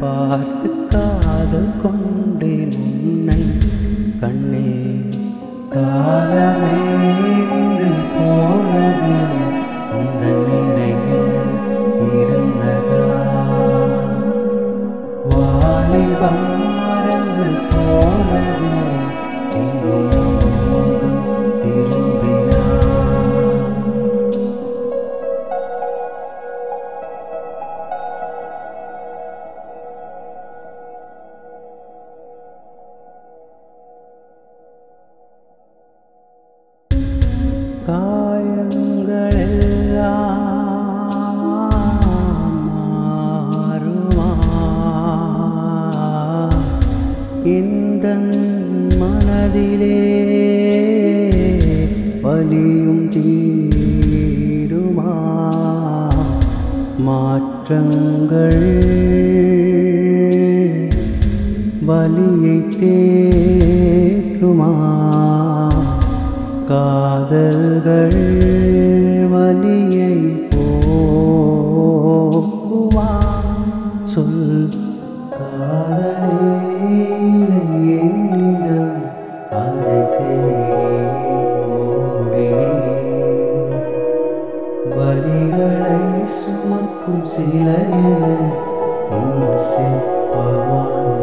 பார்த்து காதல் கொண்டேன் உன்னை கண்ணே காலமே நின்று போனது அந்த நினைவில் இருந்ததா வாலிபம் மறந்து போனது எங்கும் முகம் திரும்பினார் காயங்களெல்லாம் மாறுமா இந்த மனதிலே வலியும் தீருமா மாற்றங்கள் வலியை தேற்றுமா காதல்கள் வலியை போக்குமா சொல் காதலே என்னிடம் அதை தேடி ஓடினேன் வலிகளை சுமக்கும் சில என இங்கு சிற்பமானேன்